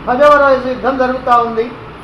పదవ రోజు యుద్ధం జరుగుతూ ఉంది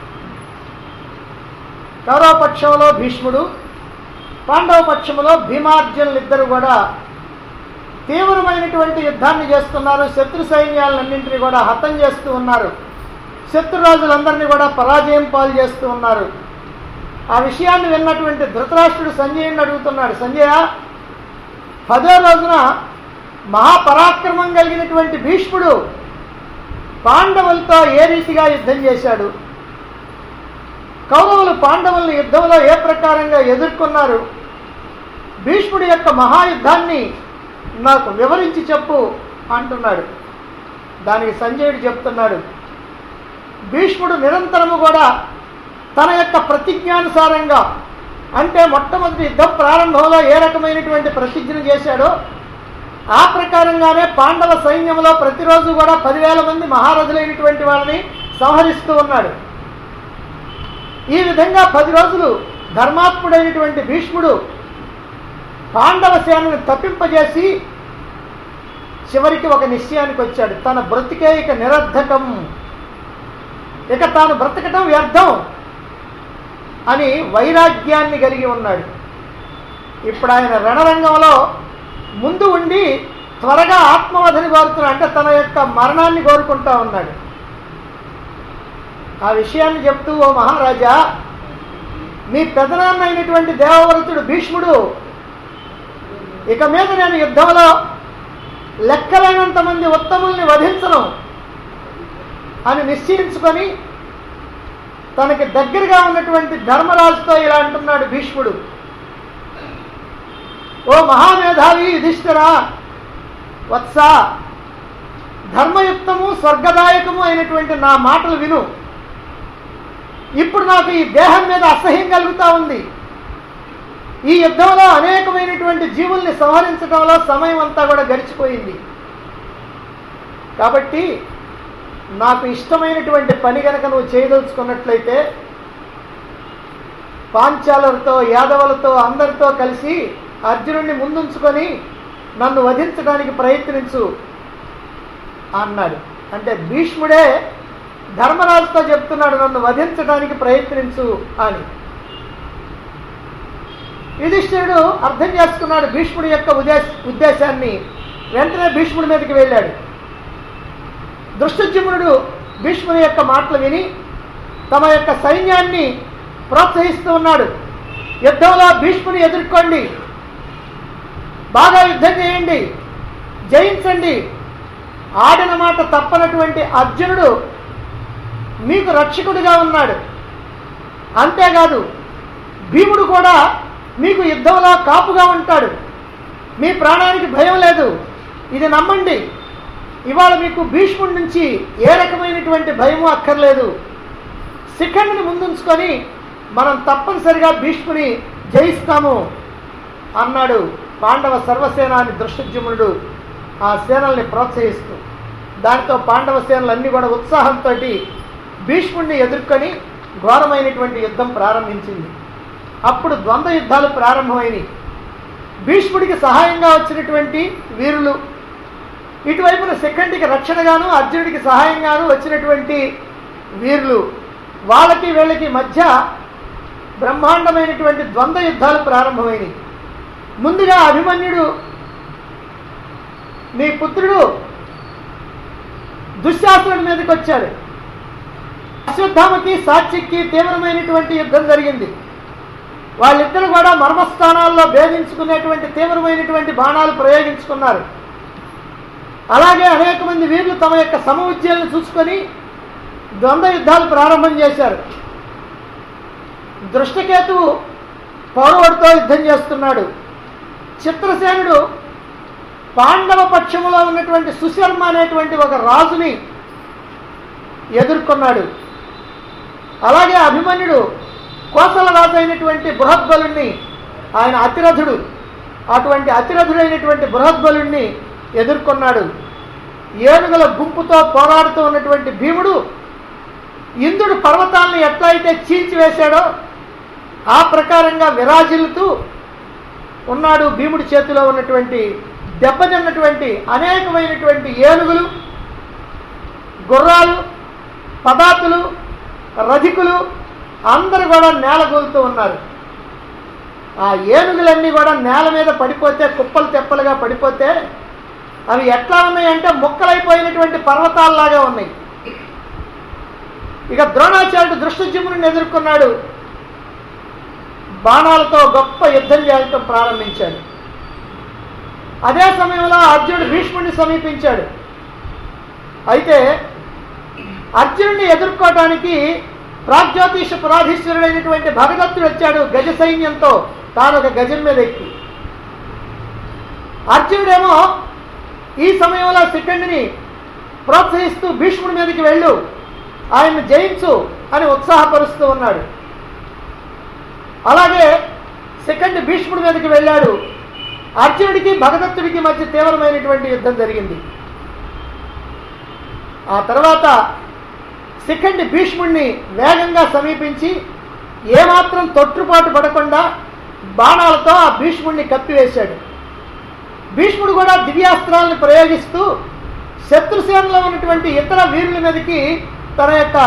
కౌరవ పక్షంలో భీష్ముడు పాండవ పక్షంలో భీమార్జునులు ఇద్దరు కూడా తీవ్రమైనటువంటి యుద్ధాన్ని చేస్తున్నారు శత్రు సైన్యాలన్నింటినీ కూడా హతం చేస్తూ ఉన్నారు శత్రు రాజులందరినీ కూడా పరాజయం పాలు చేస్తూ ఉన్నారు ఆ విషయాన్ని విన్నటువంటి ధృతరాష్ట్రుడు సంజయుని అడుగుతున్నాడు సంజయ పదో రోజున మహాపరాక్రమం కలిగినటువంటి భీష్ముడు పాండవులతో ఏ రీతిగా యుద్ధం చేశాడు కౌరవులు పాండవులను యుద్ధంలో ఏ ప్రకారంగా ఎదుర్కొన్నారు భీష్ముడి యొక్క మహాయుద్ధాన్ని నాకు వివరించి చెప్పు అంటున్నాడు దానికి సంజయుడు చెప్తున్నాడు భీష్ముడు నిరంతరము కూడా తన యొక్క ప్రతిజ్ఞానుసారంగా అంటే మొట్టమొదటి యుద్ధం ప్రారంభంలో ఏ రకమైనటువంటి ప్రతిజ్ఞ చేశాడో ఆ ప్రకారంగానే పాండవ సైన్యంలో ప్రతిరోజు కూడా పదివేల మంది మహారథులైనటువంటి వాళ్ళని సంహరిస్తూ ఉన్నాడు ఈ విధంగా పది రోజులు ధర్మాత్ముడైనటువంటి భీష్ముడు పాండవ సేనను తప్పింపజేసి చివరికి ఒక నిశ్చయానికి వచ్చాడు తన బ్రతికే ఇక నిరర్ధకం ఇక తాను బ్రతకటం వ్యర్థం అని వైరాగ్యాన్ని కలిగి ఉన్నాడు ఇప్పుడు ఆయన రణరంగంలో ముందు ఉండి త్వరగా ఆత్మవధని కోరుతున్నాడు అంటే తన యొక్క మరణాన్ని కోరుకుంటా ఉన్నాడు ఆ విషయాన్ని చెప్తూ ఓ మహారాజా మీ పెదనాన్న అయినటువంటి దేవవ్రతుడు భీష్ముడు ఇక మీద నేను యుద్ధంలో లెక్కలేనంత మంది ఉత్తముల్ని వధించను అని నిశ్చయించుకొని తనకి దగ్గరగా ఉన్నటువంటి ధర్మరాజుతో ఇలా అంటున్నాడు భీష్ముడు ఓ మహామేధావి యుధిష్ఠిరా వత్స ధర్మయుక్తము స్వర్గదాయకము అయినటువంటి నా మాటలు విను ఇప్పుడు నాకు ఈ దేహం మీద అసహ్యం కలుగుతా ఉంది ఈ యుద్ధంలో అనేకమైనటువంటి జీవుల్ని సంహరించడంలో సమయం అంతా కూడా గడిచిపోయింది కాబట్టి నాకు ఇష్టమైనటువంటి పని కనుక నువ్వు చేయదలుచుకున్నట్లయితే పాంచాలతో యాదవులతో అందరితో కలిసి అర్జునుడిని ముందుంచుకొని నన్ను వధించడానికి ప్రయత్నించు అన్నాడు అంటే భీష్ముడే ధర్మరాజుతో చెప్తున్నాడు నన్ను వధించడానికి ప్రయత్నించు అని యుధిష్ఠిరుడు అర్థం చేసుకున్నాడు భీష్ముడి యొక్క ఉద్దేశ ఉద్దేశాన్ని వెంటనే భీష్ముడి మీదకి వెళ్ళాడు దృష్టజ్యుమ్నుడు భీష్ముని యొక్క మాటలు విని తమ యొక్క సైన్యాన్ని ప్రోత్సహిస్తూ ఉన్నాడు యుద్ధంలో భీష్ముని ఎదుర్కోండి బాగా యుద్ధం చేయండి జయించండి ఆడిన మాట తప్పనటువంటి అర్జునుడు మీకు రక్షకుడిగా ఉన్నాడు అంతేకాదు భీముడు కూడా మీకు యుద్ధంలో కాపుగా ఉంటాడు మీ ప్రాణానికి భయం లేదు ఇది నమ్మండి ఇవాళ మీకు భీష్ముడి నుంచి ఏ రకమైనటువంటి భయము అక్కర్లేదు శిఖండిని ముందుంచుకొని మనం తప్పనిసరిగా భీష్ముని జయిస్తాము అన్నాడు పాండవ సర్వసేనాని దృష్టజ్యుమ్నుడు ఆ సేనల్ని ప్రోత్సహిస్తూ దాంతో పాండవ సేనలన్నీ కూడా ఉత్సాహంతో భీష్ముడిని ఎదుర్కొని ఘోరమైనటువంటి యుద్ధం ప్రారంభించింది అప్పుడు ద్వంద్వ యుద్ధాలు ప్రారంభమైనవి భీష్ముడికి సహాయంగా వచ్చినటువంటి వీరులు ఇటువైపున సెకండ్కి రక్షణగాను అర్జునుడికి సహాయంగాను వచ్చినటువంటి వీరులు వాళ్ళకి వీళ్ళకి మధ్య బ్రహ్మాండమైనటువంటి ద్వంద్వ యుద్ధాలు ప్రారంభమైనవి ముందుగా అభిమన్యుడు నీ పుత్రుడు దుశ్శాసనుడి మీదకి వచ్చాడు అశ్వత్థామకి సాత్యకి తీవ్రమైనటువంటి యుద్ధం జరిగింది వాళ్ళిద్దరు కూడా మర్మస్థానాల్లో భేదించుకునేటువంటి తీవ్రమైనటువంటి బాణాలు ప్రయోగించుకున్నారు అలాగే అనేక మంది వీరులు తమ యొక్క సమవిద్యలను చూసుకొని ద్వంద్వ యుద్ధాలు ప్రారంభం చేశారు దృష్టకేతువు పౌరవుడితో యుద్ధం చేస్తున్నాడు చిత్రసేనుడు పాండవ పక్షములో ఉన్నటువంటి సుశర్మ అనేటువంటి ఒక రాజుని ఎదుర్కొన్నాడు అలాగే అభిమన్యుడు కోసల రాజు అయినటువంటి బృహద్బలుణ్ణి ఆయన అతిరథుడు అటువంటి అతిరథుడైనటువంటి బృహద్బలుణ్ణి ఎదుర్కొన్నాడు ఏనుగుల గుంపుతో పోరాడుతూ ఉన్నటువంటి భీముడు ఇంద్రుడు పర్వతాలను ఎట్లా అయితే చీల్చివేశాడో ఆ ప్రకారంగా విరాజిల్లుతూ ఉన్నాడు భీముడి చేతిలో ఉన్నటువంటి దెబ్బతిన్నటువంటి అనేకమైనటువంటి ఏనుగులు గుర్రాలు పదాతులు రధికులు అందరూ కూడా నేలగూలుతూ ఉన్నారు ఆ ఏనుగులన్నీ కూడా నేల మీద పడిపోతే కుప్పలు తెప్పలుగా పడిపోతే అవి ఎట్లా ఉన్నాయంటే ముక్కలైపోయినటువంటి పర్వతాల్లాగా ఉన్నాయి ఇక ద్రోణాచార్యుడు దృష్టజిమ్ముని ఎదుర్కొన్నాడు బాణాలతో గొప్ప యుద్ధం చేయటం ప్రారంభించాడు అదే సమయంలో అర్జునుడు భీష్ముడిని సమీపించాడు అయితే అర్జునుడిని ఎదుర్కోవటానికి ప్రాగ్జ్యోతిష పురాధీశ్వరుడైనటువంటి భగదత్తుడు వచ్చాడు గజ సైన్యంతో తాను ఒక గజం మీద ఎక్కి అర్జునుడేమో ఈ సమయంలో శిఖండిని ప్రోత్సహిస్తూ భీష్ముడి మీదకి వెళ్ళు ఆయన్ని జయించు అని ఉత్సాహపరుస్తూ ఉన్నాడు అలాగే శిఖండి భీష్ముడి మీదకి వెళ్ళాడు అర్జునుడికి భగదత్తుడికి మధ్య తీవ్రమైనటువంటి యుద్ధం జరిగింది ఆ తర్వాత శిఖండి భీష్ముడిని వేగంగా సమీపించి ఏమాత్రం తొట్టుపాటు పడకుండా బాణాలతో ఆ భీష్ముడిని కప్పివేశాడు భీష్ముడు కూడా దివ్యాస్త్రాలను ప్రయోగిస్తూ శత్రుసేనలో ఉన్నటువంటి ఇతర వీరుల మీదకి తన యొక్క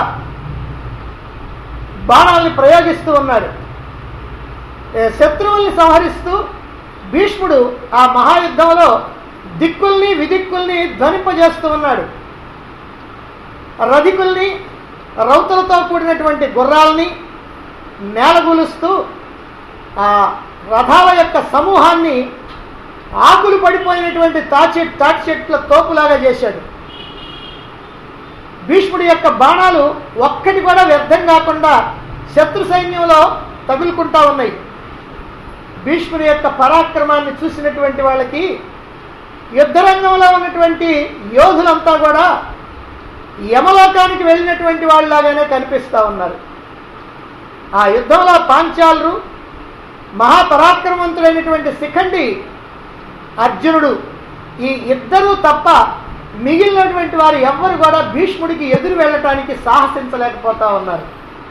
బాణాలని ప్రయోగిస్తూ ఉన్నాడు ఏ శత్రువుల్ని సంహరిస్తూ భీష్ముడు ఆ మహాయుద్ధంలో దిక్కుల్ని విదిక్కుల్ని ధ్వనింపజేస్తూ ఉన్నాడు రధికుల్ని రౌతులతో కూడినటువంటి గుర్రాలని నేలగూలుస్తూ ఆ రథాల యొక్క సమూహాన్ని ఆకులు పడిపోయినటువంటి తాచె తాటి చెట్ల తోపులాగా చేశాడు భీష్ముడి యొక్క బాణాలు ఒక్కటి కూడా వ్యర్థం కాకుండా శత్రు సైన్యంలో తగులుకుంటా ఉన్నాయి భీష్ముడి యొక్క పరాక్రమాన్ని చూసినటువంటి వాళ్ళకి యుద్ధరంగంలో ఉన్నటువంటి యోధులంతా కూడా యమలోకానికి వెళ్ళినటువంటి వాళ్ళలాగానే కనిపిస్తూ ఉన్నారు ఆ యుద్ధంలో పాంచాలు మహాపరాక్రమవంతులైనటువంటి శిఖండి అర్జునుడు ఈ ఇద్దరూ తప్ప మిగిలినటువంటి వారు ఎవ్వరు కూడా భీష్ముడికి ఎదురు వెళ్ళటానికి సాహసించలేకపోతా ఉన్నారు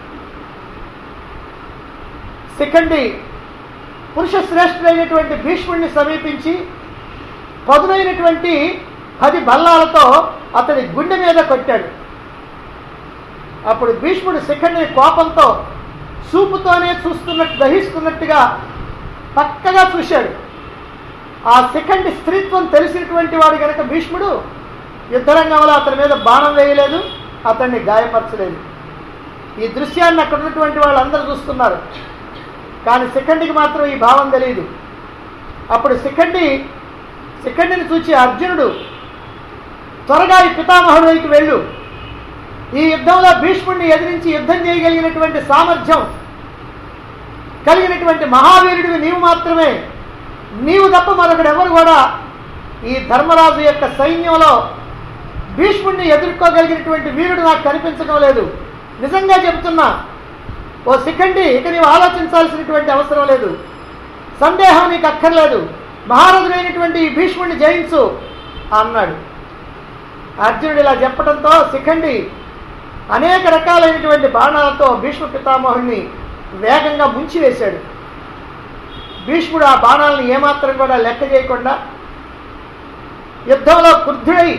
శిఖండి పురుష శ్రేష్ఠుడైనటువంటి భీష్ముడిని సమీపించి పదునైనటువంటి పది బల్లాలతో అతని గుండె మీద కొట్టాడు అప్పుడు భీష్ముడు శిఖండిని కోపంతో చూపుతోనే చూస్తున్నట్టు దహిస్తున్నట్టుగా పక్కగా చూశాడు ఆ శిఖండి స్త్రీత్వం తెలిసినటువంటి వాడు గనక భీష్ముడు యుద్ధరంగంలో అతని మీద బాణం వేయలేదు అతన్ని గాయపరచలేదు ఈ దృశ్యాన్ని అక్కడ ఉన్నటువంటి వాళ్ళందరూ చూస్తున్నారు కానీ శిఖండికి మాత్రం ఈ భావం తెలియదు అప్పుడు శిఖండి శిఖండిని చూచి అర్జునుడు త్వరగా ఈ పితామహుడు వైపు వెళ్ళు ఈ యుద్ధంలో భీష్ముడిని ఎదిరించి యుద్ధం చేయగలిగినటువంటి సామర్థ్యం కలిగినటువంటి మహావీరుడివి నీవు మాత్రమే నీవు తప్ప మరొకడెవరు కూడా ఈ ధర్మరాజు యొక్క సైన్యంలో భీష్ముడిని ఎదుర్కోగలిగినటువంటి వీరుడు నాకు కనిపించడం లేదు నిజంగా చెబుతున్నా ఓ శిఖండి ఇక నీవు ఆలోచించాల్సినటువంటి అవసరం లేదు సందేహం నీకు అక్కర్లేదు మహారాజుడైనటువంటి ఈ భీష్ముడిని జయించు అన్నాడు అర్జునుడు ఇలా చెప్పడంతో శిఖండి అనేక రకాలైనటువంటి బాణాలతో భీష్మ పితామహుడిని వేగంగా ముంచివేశాడు భీష్ముడు ఆ బాణాలను ఏమాత్రం కూడా లెక్క చేయకుండా యుద్ధంలో క్రుద్ధుడై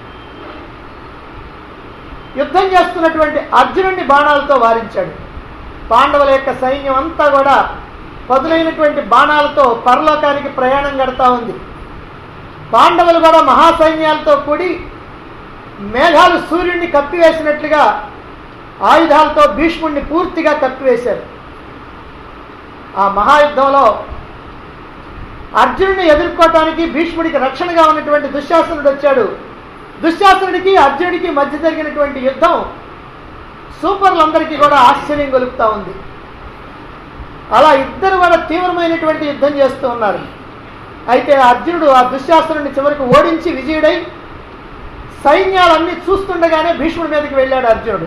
యుద్ధం చేస్తున్నటువంటి అర్జునుడిని బాణాలతో వారించాడు పాండవుల యొక్క సైన్యం అంతా కూడా పదులైనటువంటి బాణాలతో పరలోకానికి ప్రయాణం గడతా ఉంది పాండవులు కూడా మహాసైన్యాలతో కూడి మేఘాలు సూర్యుడిని కప్పివేసినట్లుగా ఆయుధాలతో భీష్ముడిని పూర్తిగా కప్పివేశారు ఆ మహాయుద్ధంలో అర్జునుడిని ఎదుర్కోవటానికి భీష్ముడికి రక్షణగా ఉన్నటువంటి దుశ్శాసనుడు వచ్చాడు దుశ్శాసనుడికి అర్జునుడికి మధ్య జరిగినటువంటి యుద్ధం సూపర్లందరికీ కూడా ఆశ్చర్యం గొలుపుతా ఉంది అలా ఇద్దరు కూడా తీవ్రమైనటువంటి యుద్ధం చేస్తూ ఉన్నారు అయితే అర్జునుడు ఆ దుశ్శాసనుడిని చివరికి ఓడించి విజయుడై సైన్యాలన్నీ చూస్తుండగానే భీష్ముడి మీదకి వెళ్ళాడు అర్జునుడు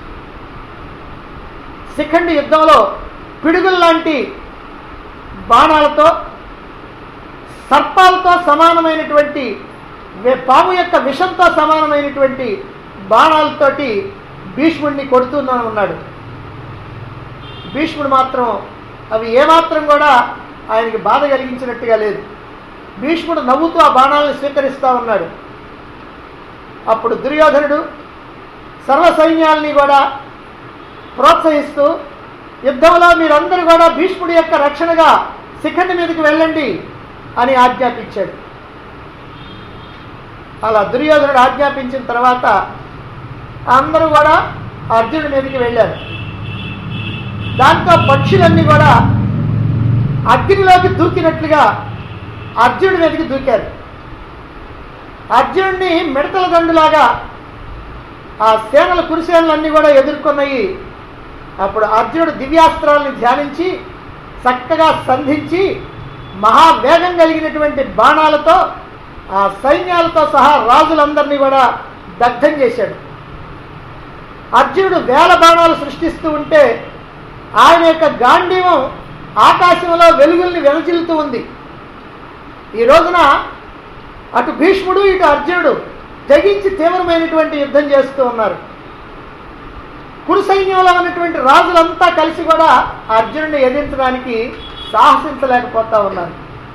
శిఖండి యుద్ధంలో పిడుగుల్లాంటి బాణాలతో సర్పాలతో సమానమైనటువంటి వే- పాము యొక్క విషంతో సమానమైనటువంటి బాణాలతోటి భీష్ముడిని కొడుతూనే ఉన్నాడు భీష్ముడు మాత్రం అవి ఏమాత్రం కూడా ఆయనకి బాధ కలిగించినట్టుగా లేదు భీష్ముడు నవ్వుతూ ఆ బాణాలను స్వీకరిస్తూ ఉన్నాడు అప్పుడు దుర్యోధనుడు సర్వ సైన్యాల్ని కూడా ప్రోత్సహిస్తూ యుద్ధంలో మీరందరూ కూడా భీష్ముడి యొక్క రక్షణగా శిఖండి మీదకి వెళ్ళండి అని ఆజ్ఞాపించాడు అలా దుర్యోధనుడు ఆజ్ఞాపించిన తర్వాత అందరూ కూడా అర్జునుడి మీదకి వెళ్ళారు దాంతో పక్షులన్నీ కూడా అగ్నిలోకి దూకినట్లుగా అర్జునుడి మీదకి దూకారు అర్జునుడిని మిడతల దండులాగా ఆ సేనల కురిసేనలన్నీ కూడా ఎదుర్కొన్నాయి అప్పుడు అర్జునుడు దివ్యాస్త్రాలను ధ్యానించి చక్కగా సంధించి మహావేగం కలిగినటువంటి బాణాలతో ఆ సైన్యాలతో సహా రాజులందరినీ కూడా దగ్ధం చేశాడు అర్జునుడు వేల బాణాలు సృష్టిస్తూ ఉంటే ఆయన యొక్క గాంధీవం ఆకాశంలో వెలుగుల్ని వెలచిల్లుతూ ఉంది ఈ రోజున అటు భీష్ముడు ఇటు అర్జునుడు తెగించి తీవ్రమైనటువంటి యుద్ధం చేస్తూ ఉన్నారు కురు సైన్యంలో ఉన్నటువంటి రాజులంతా కలిసి కూడా అర్జునుడిని ఎదిరించడానికి సాహసించలేకపోతా ఉన్నారు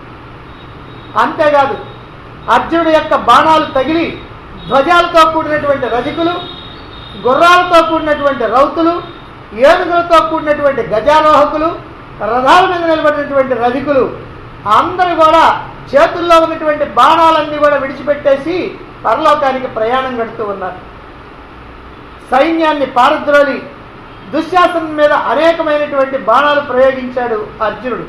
అంతేకాదు అర్జునుడి యొక్క బాణాలు తగిలి ధ్వజాలతో కూడినటువంటి రజకులు గుర్రాలతో కూడినటువంటి రౌతులు ఏనుగులతో కూడినటువంటి గజారోహకులు రథాల మీద నిలబడినటువంటి రధికులు అందరూ కూడా చేతుల్లో ఉన్నటువంటి బాణాలన్నీ కూడా విడిచిపెట్టేసి పరలోకానికి ప్రయాణం గడుతూ ఉన్నారు సైన్యాన్ని పారద్రోలి దుశ్శాసనం మీద అనేకమైనటువంటి బాణాలు ప్రయోగించాడు అర్జునుడు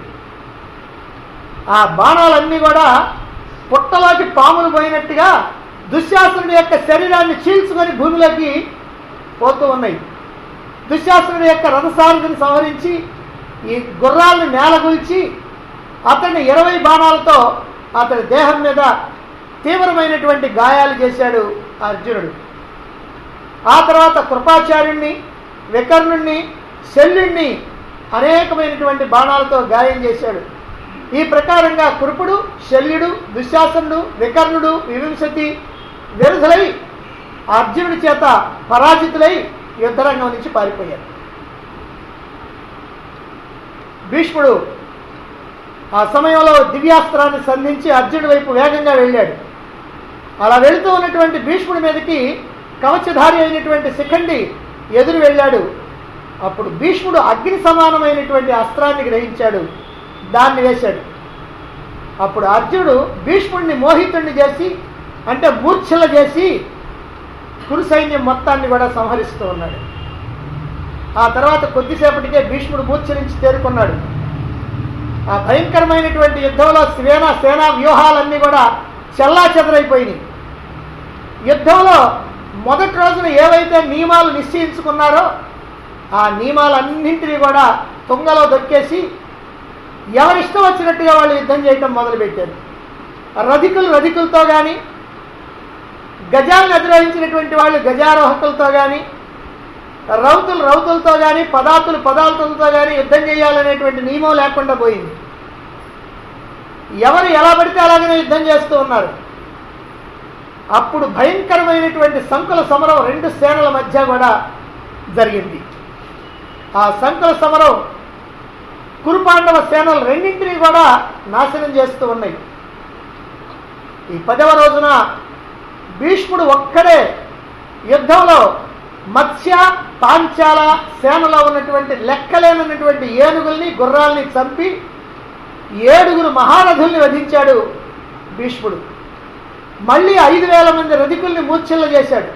ఆ బాణాలన్నీ కూడా పుట్టలోకి పాములు పోయినట్టుగా దుశ్శాసనుడి యొక్క శరీరాన్ని చీల్చుకొని భూమిలోకి పోతూ ఉన్నాయి దుశ్శాసనుడి యొక్క రథసారథిని సంహరించి ఈ గుర్రాలను నేలగొల్చి అతన్ని ఇరవై బాణాలతో అతని దేహం మీద తీవ్రమైనటువంటి గాయాలు చేశాడు అర్జునుడు ఆ తర్వాత కృపాచార్యుణ్ణి వికర్ణుణ్ణి శల్యుణ్ణి అనేకమైనటువంటి బాణాలతో గాయం చేశాడు ఈ ప్రకారంగా కురుపుడు శల్యుడు దుశ్శాసనుడు వికర్ణుడు వివింశతి విరుధులై అర్జునుడి చేత పరాజితులై యుద్ధరంగం నుంచి పారిపోయారు భీష్ముడు ఆ సమయంలో దివ్యాస్త్రాన్ని సంధించి అర్జునుడి వైపు వేగంగా వెళ్ళాడు అలా వెళుతూ ఉన్నటువంటి భీష్ముడి మీదకి కవచధారి అయినటువంటి శిఖండి ఎదురు వెళ్ళాడు అప్పుడు భీష్ముడు అగ్ని సమానమైనటువంటి అస్త్రాన్ని గ్రహించాడు దాన్ని వేశాడు అప్పుడు అర్జునుడు భీష్ముడిని మోహితుడిని చేసి అంటే మూర్ఛల చేసి కురు సైన్యం మొత్తాన్ని కూడా సంహరిస్తూ ఉన్నాడు ఆ తర్వాత కొద్దిసేపటికే భీష్ముడు మూర్ఛ నుంచి తేరుకున్నాడు ఆ భయంకరమైనటువంటి యుద్ధంలో సేనా సేనా వ్యూహాలన్నీ కూడా చెల్లా చెదరైపోయినాయి యుద్ధంలో మొదటి రోజున ఏవైతే నియమాలు నిశ్చయించుకున్నారో ఆ నియమాలన్నింటినీ కూడా తుంగలో దొక్కేసి ఎవరిష్టం వచ్చినట్టుగా వాళ్ళు యుద్ధం చేయటం మొదలుపెట్టారు రధికులు రధికులతో కానీ గజాలను అధిరోహించినటువంటి వాళ్ళు గజారోహకులతో కానీ రౌతులు రౌతులతో కానీ పదార్థులు పదార్థులతో కానీ యుద్ధం చేయాలనేటువంటి నియమం లేకుండా పోయింది ఎవరు ఎలా పడితే అలాగనే యుద్ధం చేస్తూ ఉన్నారు అప్పుడు భయంకరమైనటువంటి సంకుల సమరం రెండు సేనల మధ్య కూడా జరిగింది ఆ సంకుల సమరం కురుపాండవ సేనలు రెండింటినీ కూడా నాశనం చేస్తూ ఉన్నాయి ఈ పదవ రోజున భీష్ముడు ఒక్కడే యుద్ధంలో మత్స్య పాంచాల సేనలో ఉన్నటువంటి లెక్కలేనటువంటి ఏనుగుల్ని గుర్రాల్ని చంపి ఏడుగురు మహారథుల్ని వధించాడు భీష్ముడు మళ్ళీ ఐదు వేల మంది రధికుల్ని మూర్ఛిల్ల చేశాడు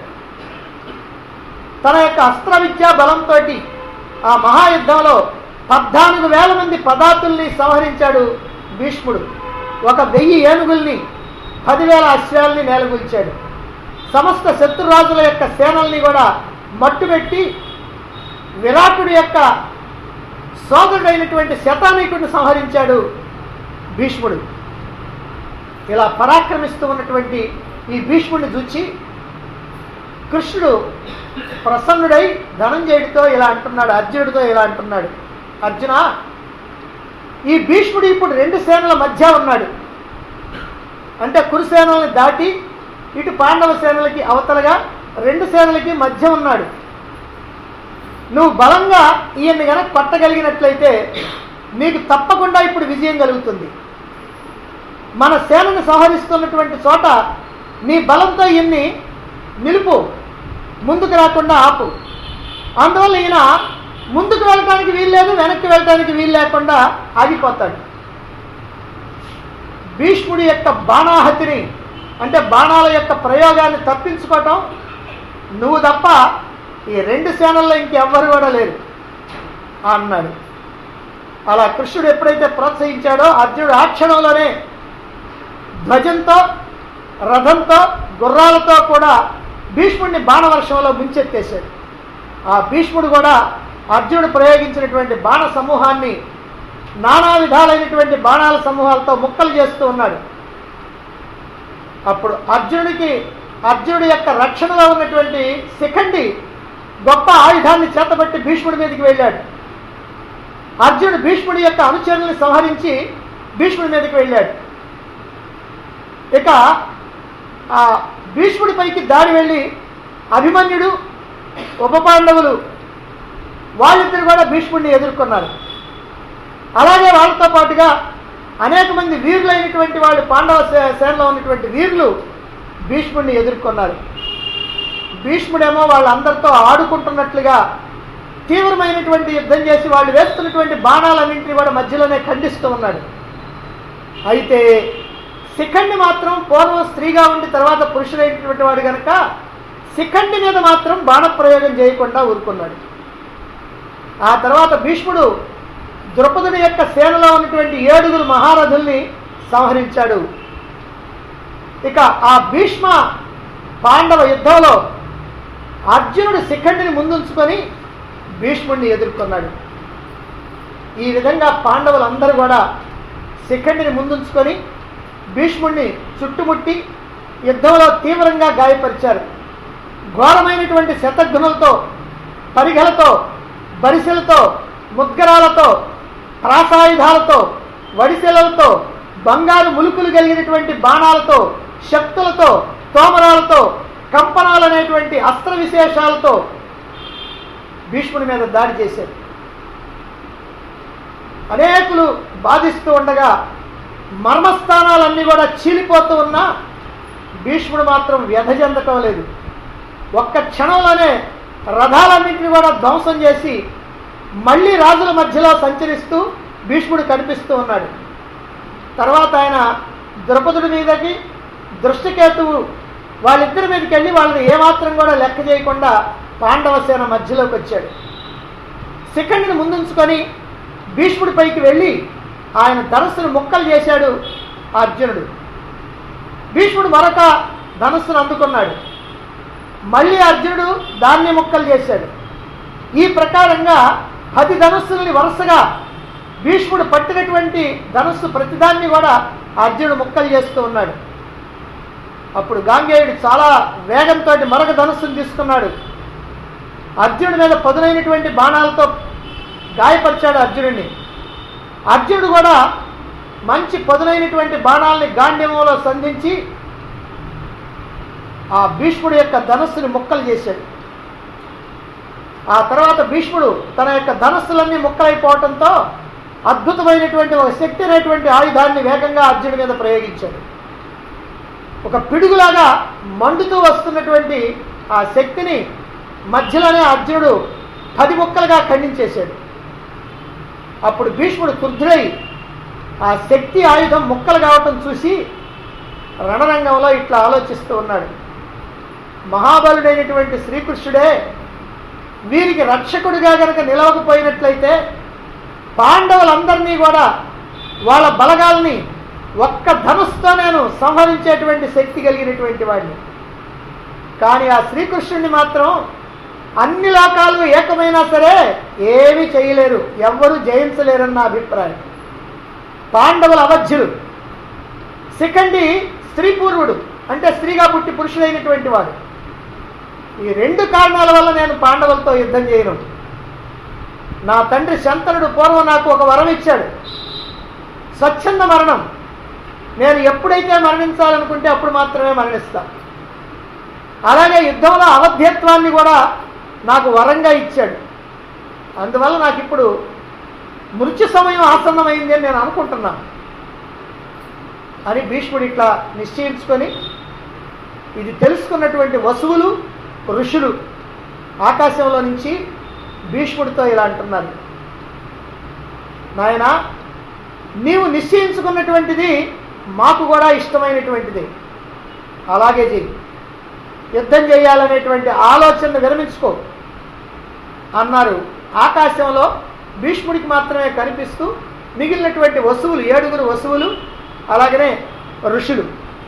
తన యొక్క అస్త్ర విద్యా బలంతో ఆ మహాయుద్ధంలో పద్నాలుగు వేల మంది పదార్థుల్ని సంహరించాడు భీష్ముడు ఒక వెయ్యి ఏనుగుల్ని పదివేల అశ్వాల్ని నేలగొల్చాడు సమస్త శత్రురాజుల యొక్క సేనల్ని కూడా మట్టుబెట్టి విరాటుడి యొక్క సోదరుడైనటువంటి శతానీకుడిని సంహరించాడు భీష్ముడు ఇలా పరాక్రమిస్తూ ఉన్నటువంటి ఈ భీష్ముడిని చూచి కృష్ణుడు ప్రసన్నుడై ధనంజయుడితో ఇలా అంటున్నాడు అర్జునుడితో ఇలా అంటున్నాడు అర్జున ఈ భీష్ముడు ఇప్పుడు రెండు సేనల మధ్య ఉన్నాడు అంటే కురుసేనల్ని దాటి ఇటు పాండవ సేనలకి అవతలగా రెండు సేనలకి మధ్య ఉన్నాడు నువ్వు బలంగా ఈయన్ని కనుక పట్టగలిగినట్లయితే నీకు తప్పకుండా ఇప్పుడు విజయం కలుగుతుంది మన సేనను సంహరిస్తున్నటువంటి చోట నీ బలంతో ఈయన్ని నిలుపు ముందుకు రాకుండా ఆపు అందువల్ల ఈయన ముందుకు వెళ్ళటానికి వీల్లేదు వెనక్కి వెళ్ళటానికి వీలు లేకుండా ఆగిపోతాడు భీష్ముడి యొక్క బాణాహతిని అంటే బాణాల యొక్క ప్రయోగాన్ని తప్పించుకోవటం నువ్వు తప్ప ఈ రెండు సేనల్లో ఇంకెవ్వరు కూడా లేరు అన్నాడు అలా కృష్ణుడు ఎప్పుడైతే ప్రోత్సహించాడో అర్జునుడు ఆ క్షణంలోనే ధ్వజంతో రథంతో గుర్రాలతో కూడా భీష్ముడిని బాణవర్షంలో ముంచెత్తేశాడు ఆ భీష్ముడు కూడా అర్జునుడు ప్రయోగించినటువంటి బాణ సమూహాన్ని నానా విధాలైనటువంటి బాణాల సమూహాలతో ముక్కలు చేస్తూ ఉన్నాడు అప్పుడు అర్జునుడికి అర్జునుడి యొక్క రక్షణలో ఉన్నటువంటి శిఖండి గొప్ప ఆయుధాన్ని చేతబట్టి భీష్ముడి మీదకి వెళ్ళాడు అర్జునుడు భీష్ముడి యొక్క అనుచరుల్ని సంహరించి భీష్ముడి మీదకి వెళ్ళాడు ఇక ఆ భీష్ముడి పైకి దాడి వెళ్ళి అభిమన్యుడు ఉప పాండవులు వాళ్ళిద్దరు కూడా భీష్ముడిని ఎదుర్కొన్నారు అలాగే వాళ్ళతో పాటుగా అనేక మంది వీరులైనటువంటి వాళ్ళు పాండవ సే- సేనలో ఉన్నటువంటి వీరులు భీష్ముడిని ఎదుర్కొన్నారు భీష్ముడేమో వాళ్ళందరితో ఆడుకుంటున్నట్లుగా తీవ్రమైనటువంటి యుద్ధం చేసి వాళ్ళు వేస్తున్నటువంటి బాణాలన్నింటినీ కూడా మధ్యలోనే ఖండిస్తూ ఉన్నాడు అయితే శిఖండి మాత్రం పూర్వం స్త్రీగా ఉండి తర్వాత పురుషుడైనటువంటి వాడు గనక శిఖండి మీద మాత్రం బాణప్రయోగం చేయకుండా ఊరుకున్నాడు ఆ తర్వాత భీష్ముడు ద్రుపదుడి యొక్క సేనలో ఉన్నటువంటి ఏడుగురు మహారథుల్ని సంహరించాడు ఇక ఆ భీష్మ పాండవ యుద్ధంలో అర్జునుడు శిఖండిని ముందుంచుకొని భీష్ముడిని ఎదుర్కొన్నాడు ఈ విధంగా పాండవులందరూ కూడా శిఖండిని ముందుంచుకొని భీష్ముడిని చుట్టుముట్టి యుద్ధంలో తీవ్రంగా గాయపరిచారు ఘోరమైనటువంటి శతఘ్నులతో పరిఘలతో బరిసెలతో ముద్గరాలతో ప్రాసాయుధాలతో వడిసెలలతో బంగారు ములుకులు కలిగినటువంటి బాణాలతో శక్తులతో తోమరాలతో కంపనాలు అనేటువంటి అస్త్ర విశేషాలతో భీష్ముడి మీద దాడి చేశారు అనేకులు బాధిస్తూ ఉండగా మర్మస్థానాలన్నీ కూడా చీలిపోతూ ఉన్నా భీష్ముడు మాత్రం వ్యధ చెందటం లేదు ఒక్క క్షణంలోనే రథాలన్నింటినీ కూడా ధ్వంసం చేసి మళ్ళీ రాజుల మధ్యలో సంచరిస్తూ భీష్ముడు కనిపిస్తూ ఉన్నాడు తర్వాత ఆయన ద్రౌపదుడి మీదకి దృష్టికేతువు వాళ్ళిద్దరి మీదకి వెళ్ళి వాళ్ళని ఏమాత్రం కూడా లెక్క చేయకుండా పాండవ సేన మధ్యలోకి వచ్చాడు శిఖండిని ముందుంచుకొని భీష్ముడి పైకి వెళ్ళి ఆయన ధనస్సును ముక్కలు చేశాడు అర్జునుడు భీష్ముడు మరొక ధనస్సును అందుకున్నాడు మళ్ళీ అర్జునుడు దాన్ని ముక్కలు చేశాడు ఈ ప్రకారంగా పది ధనుస్సుల్ని వరుసగా భీష్ముడు పట్టినటువంటి ధనుస్సు ప్రతిదాన్ని కూడా అర్జునుడు ముక్కలు చేస్తూ ఉన్నాడు అప్పుడు గాంగేయుడు చాలా వేగంతో మరొక ధనుస్సును తీసుకున్నాడు అర్జునుడి మీద పదునైనటువంటి బాణాలతో గాయపరిచాడు అర్జునుడిని అర్జునుడు కూడా మంచి పదునైనటువంటి బాణాలని గాండ్యమంలో సంధించి ఆ భీష్ముడి యొక్క ధనస్సుని ముక్కలు చేశాడు ఆ తర్వాత భీష్ముడు తన యొక్క ధనస్సులన్నీ ముక్కలైపోవటంతో అద్భుతమైనటువంటి ఒక శక్తి అనేటువంటి ఆయుధాన్ని వేగంగా అర్జునుడి మీద ప్రయోగించాడు ఒక పిడుగులాగా మండుతూ వస్తున్నటువంటి ఆ శక్తిని మధ్యలోనే అర్జునుడు పది ముక్కలుగా ఖండించేశాడు అప్పుడు భీష్ముడు క్రుద్ధుడై ఆ శక్తి ఆయుధం ముక్కలు కావటం చూసి రణరంగంలో ఇట్లా ఆలోచిస్తూ ఉన్నాడు మహాబలుడైనటువంటి శ్రీకృష్ణుడే వీరికి రక్షకుడిగా గనక నిలవకపోయినట్లయితే పాండవులందరినీ కూడా వాళ్ళ బలగాల్ని ఒక్క ధనుస్తో నేను సంహరించేటువంటి శక్తి కలిగినటువంటి వాడిని కానీ ఆ శ్రీకృష్ణుడిని మాత్రం అన్ని లోకాలు ఏకమైనా సరే ఏమీ చేయలేరు ఎవ్వరూ జయించలేరన్న అభిప్రాయం పాండవుల అవధ్యులు శిఖండి స్త్రీ పూర్వుడు అంటే స్త్రీగా పుట్టి పురుషుడైనటువంటి వాడు ఈ రెండు కారణాల వల్ల నేను పాండవులతో యుద్ధం చేయను నా తండ్రి శంతనుడు పూర్వం నాకు ఒక వరం ఇచ్చాడు స్వచ్ఛంద మరణం నేను ఎప్పుడైతే మరణించాలనుకుంటే అప్పుడు మాత్రమే మరణిస్తా అలాగే యుద్ధంలో అవధ్యత్వాన్ని కూడా నాకు వరంగా ఇచ్చాడు అందువల్ల నాకు ఇప్పుడు మృత్యు సమయం ఆసన్నమైంది అని నేను అనుకుంటున్నాను అని భీష్ముడు ఇట్లా నిశ్చయించుకొని ఇది తెలుసుకున్నటువంటి వసువులు ఋషులు ఆకాశంలో నుంచి భీష్ముడితో ఇలా అంటున్నారు నాయన నీవు నిశ్చయించుకున్నటువంటిది మాకు కూడా ఇష్టమైనటువంటిది అలాగే చెయ్యి యుద్ధం చేయాలనేటువంటి ఆలోచనను విరమించుకో అన్నారు ఆకాశంలో భీష్ముడికి మాత్రమే కనిపిస్తూ మిగిలినటువంటి వస్తువులు ఏడుగురు వస్తువులు అలాగనే ఋషులు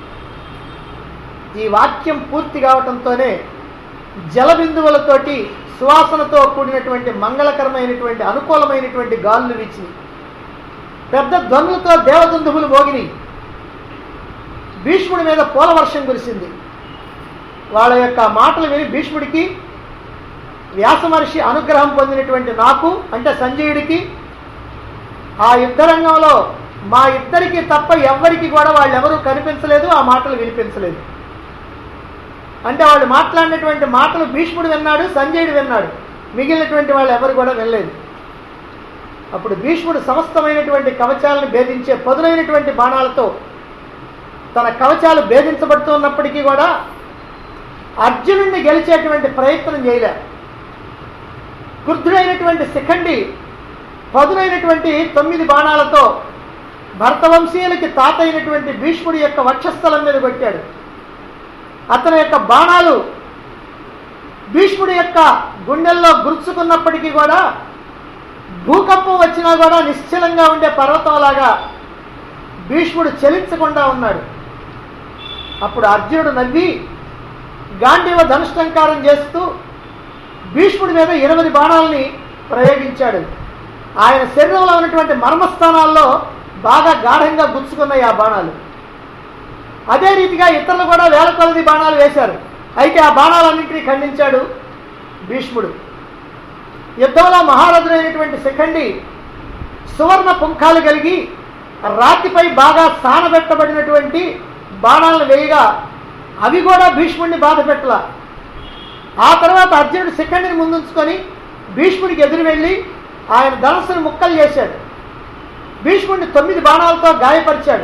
ఈ వాక్యం పూర్తి కావటంతోనే జలబిందువులతోటి సువాసనతో కూడినటువంటి మంగళకరమైనటువంటి అనుకూలమైనటువంటి గాలులు వీచి పెద్ద ధ్వనులతో దేవదుందువులు మోగిని భీష్ముడి మీద పూలవర్షం కురిసింది వాళ్ళ యొక్క మాటలు విని భీష్ముడికి వ్యాస మహర్షి అనుగ్రహం పొందినటువంటి నాకు అంటే సంజయుడికి ఆ యుద్ధ రంగంలో మా ఇద్దరికి తప్ప ఎవ్వరికి కూడా వాళ్ళెవరూ కనిపించలేదు ఆ మాటలు వినిపించలేదు అంటే వాళ్ళు మాట్లాడినటువంటి మాటలు భీష్ముడు విన్నాడు సంజయుడు విన్నాడు మిగిలినటువంటి వాళ్ళు ఎవరు కూడా వినలేదు అప్పుడు భీష్ముడు సమస్తమైనటువంటి కవచాలను భేదించే పదునైనటువంటి బాణాలతో తన కవచాలు భేదించబడుతున్నప్పటికీ కూడా అర్జునుడిని గెలిచేటువంటి ప్రయత్నం చేయలే క్రుద్ధుడైనటువంటి శిఖండి పదునైనటువంటి తొమ్మిది బాణాలతో భర్తవంశీయులకి తాత అయినటువంటి భీష్ముడి యొక్క వక్షస్థలం మీద కొట్టాడు అతని యొక్క బాణాలు భీష్ముడి యొక్క గుండెల్లో గుర్చుకున్నప్పటికీ కూడా భూకంపం వచ్చినా కూడా నిశ్చలంగా ఉండే పర్వతంలాగా భీష్ముడు చలించకుండా ఉన్నాడు అప్పుడు అర్జునుడు నవ్వి గాంధీవ ధనుష్టంకారం చేస్తూ భీష్ముడి మీద ఎనిమిది బాణాలని ప్రయోగించాడు ఆయన శరీరంలో ఉన్నటువంటి మర్మస్థానాల్లో బాగా గాఢంగా గుచ్చుకున్నాయి ఆ బాణాలు అదే రీతిగా ఇతరులు కూడా వేల కొలది బాణాలు వేశారు అయితే ఆ బాణాలన్నింటినీ ఖండించాడు భీష్ముడు యుద్ధంలో మహారథుడైనటువంటి శిఖండి సువర్ణ పుంఖాలు కలిగి రాతిపై బాగా సానబెట్టబడినటువంటి బాణాలను వేయగా అవి కూడా భీష్ముడిని బాధ పెట్టల ఆ తర్వాత అర్జునుడు శిఖండిని ముందుంచుకొని భీష్ముడికి ఎదురు వెళ్ళి ఆయన ధనస్సును ముక్కలు చేశాడు భీష్ముడిని తొమ్మిది బాణాలతో గాయపరిచాడు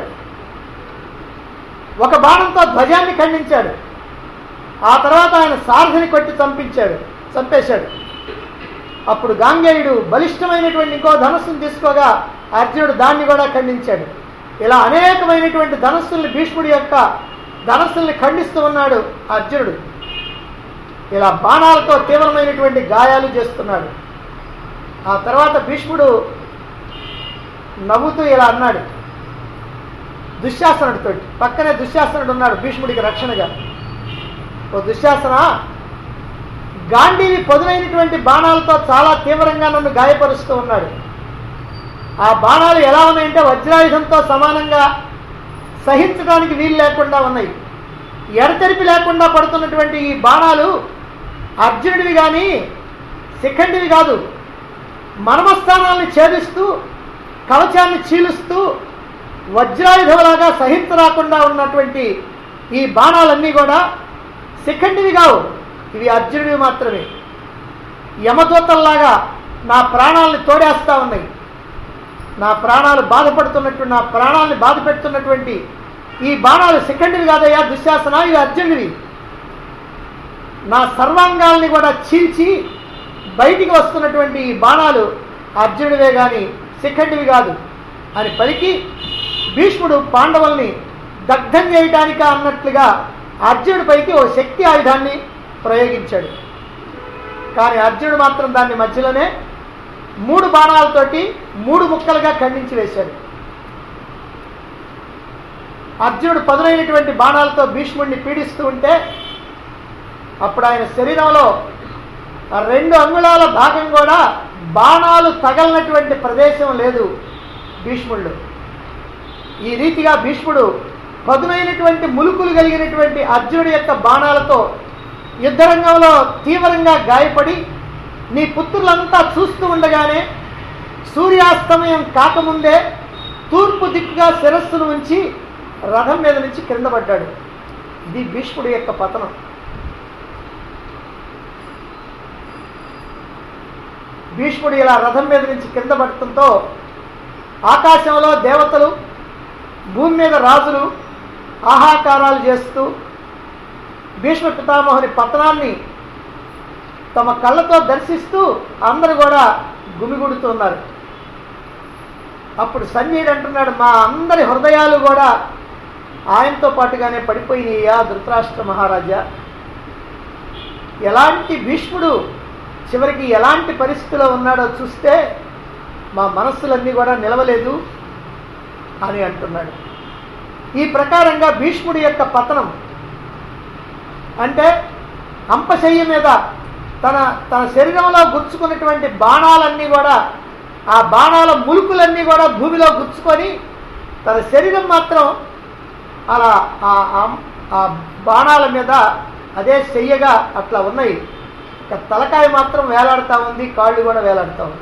ఒక బాణంతో ధ్వజాన్ని ఖండించాడు ఆ తర్వాత ఆయన సారథిని కొట్టి చంపించాడు చంపేశాడు అప్పుడు గాంగేయుడు బలిష్టమైనటువంటి ఇంకో ధనస్సును తీసుకోగా అర్జునుడు దాన్ని కూడా ఖండించాడు ఇలా అనేకమైనటువంటి ధనస్సుల్ని భీష్ముడి యొక్క ధనస్సుల్ని ఖండిస్తూ ఉన్నాడు అర్జునుడు ఇలా బాణాలతో తీవ్రమైనటువంటి గాయాలు చేస్తున్నాడు ఆ తర్వాత భీష్ముడు నవ్వుతూ ఇలా అన్నాడు దుశ్శాసనుడితో పక్కనే దుశ్శాసనుడు ఉన్నాడు భీష్ముడికి రక్షణగా ఓ దుశ్శాసన గాంధీవి పదునైనటువంటి బాణాలతో చాలా తీవ్రంగా నన్ను గాయపరుస్తూ ఉన్నాడు ఆ బాణాలు ఎలా ఉన్నాయంటే వజ్రాయుధంతో సమానంగా సహించడానికి వీలు లేకుండా ఉన్నాయి ఎడతెరిపి లేకుండా పడుతున్నటువంటి ఈ బాణాలు అర్జునుడివి కానీ శిఖండివి కాదు మర్మస్థానాల్ని ఛేదిస్తూ కవచాన్ని చీలుస్తూ వజ్రాయుధంలాగా సహించరాకుండా ఉన్నటువంటి ఈ బాణాలన్నీ కూడా శిఖండివి కావు ఇవి అర్జునుడివి మాత్రమే యమదూతల్లాగా నా ప్రాణాలని తోడేస్తా ఉన్నాయి నా ప్రాణాలు బాధపడుతున్నట్టు నా ప్రాణాలని బాధ పెడుతున్నటువంటి ఈ బాణాలు శిఖండివి కాదయ్యా దుశ్శాసన ఇవి అర్జునుడివి నా సర్వాంగాల్ని కూడా చీల్చి బయటికి వస్తున్నటువంటి ఈ బాణాలు అర్జునుడివే కానీ శిఖండివి కాదు అని పలికి భీష్ముడు పాండవుల్ని దగ్ధం చేయటానిక అన్నట్లుగా అర్జునుడిపైకి ఓ శక్తి ఆయుధాన్ని ప్రయోగించాడు కానీ అర్జునుడు మాత్రం దాన్ని మధ్యలోనే మూడు బాణాలతోటి మూడు ముక్కలుగా ఖండించి వేశాడు అర్జునుడు పదునైనటువంటి బాణాలతో భీష్ముడిని పీడిస్తూ ఉంటే అప్పుడు ఆయన శరీరంలో ఆ రెండు అంగుళాల భాగం కూడా బాణాలు తగలనటువంటి ప్రదేశం లేదు భీష్ముడు ఈ రీతిగా భీష్ముడు పదునైనటువంటి ములుకులు కలిగినటువంటి అర్జునుడి యొక్క బాణాలతో యుద్ధరంగంలో తీవ్రంగా గాయపడి నీ పుత్రులంతా చూస్తూ ఉండగానే సూర్యాస్తమయం కాకముందే తూర్పు దిక్కుగా శిరస్సును ఉంచి రథం మీద నుంచి క్రింద పడ్డాడు ఇది భీష్ముడి యొక్క పతనం భీష్ముడు ఇలా రథం మీద నుంచి కింద పడటంతో ఆకాశంలో దేవతలు భూమి మీద రాజులు ఆహాకారాలు చేస్తూ భీష్మ పితామహుని పతనాన్ని తమ కళ్ళతో దర్శిస్తూ అందరూ కూడా గుమిగుడుతున్నారు అప్పుడు సంజయుడు అంటున్నాడు మా అందరి హృదయాలు కూడా ఆయనతో పాటుగానే పడిపోయినాయ్యా ధృతరాష్ట్ర మహారాజా ఎలాంటి భీష్ముడు చివరికి ఎలాంటి పరిస్థితిలో ఉన్నాడో చూస్తే మా మనస్సులన్నీ కూడా నిలవలేదు అని అంటున్నాడు ఈ ప్రకారంగా భీష్ముడి యొక్క పతనం అంటే అంపశయ్య మీద తన తన శరీరంలో గుచ్చుకున్నటువంటి బాణాలన్నీ కూడా ఆ బాణాల ములుకులన్నీ కూడా భూమిలో గుచ్చుకొని తన శరీరం మాత్రం అలా ఆ- ఆ- ఆ బాణాల మీద అదే చెయ్యగా అట్లా ఉన్నాయి ఇక తలకాయ మాత్రం వేలాడుతూ ఉంది కాళ్ళు కూడా వేలాడుతూ ఉంది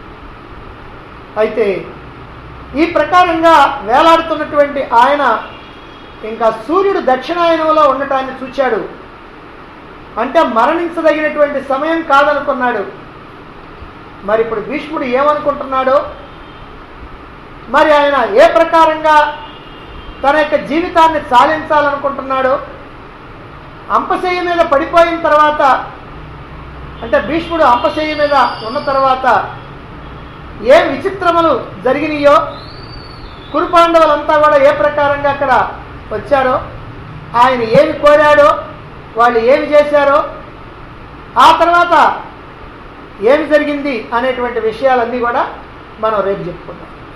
అయితే ఈ ప్రకారంగా వేలాడుతున్నటువంటి ఆయన ఇంకా సూర్యుడు దక్షిణాయనంలో ఉండటాన్ని చూచాడు అంటే మరణించదగినటువంటి సమయం కాదనుకున్నాడు మరి ఇప్పుడు భీష్ముడు ఏమనుకుంటున్నాడో మరి ఆయన ఏ ప్రకారంగా తన యొక్క జీవితాన్ని చాలించాలనుకుంటున్నాడో అంపశయ్య మీద పడిపోయిన తర్వాత అంటే భీష్ముడు అంపశయ్య మీద ఉన్న తర్వాత ఏ విచిత్రములు జరిగినాయో కురుపాండవులంతా కూడా ఏ ప్రకారంగా అక్కడ వచ్చారో ఆయన ఏమి కోరాడో వాళ్ళు ఏమి చేశారో ఆ తర్వాత ఏమి జరిగింది అనేటువంటి విషయాలన్నీ కూడా మనం రేపు చెప్పుకుందాం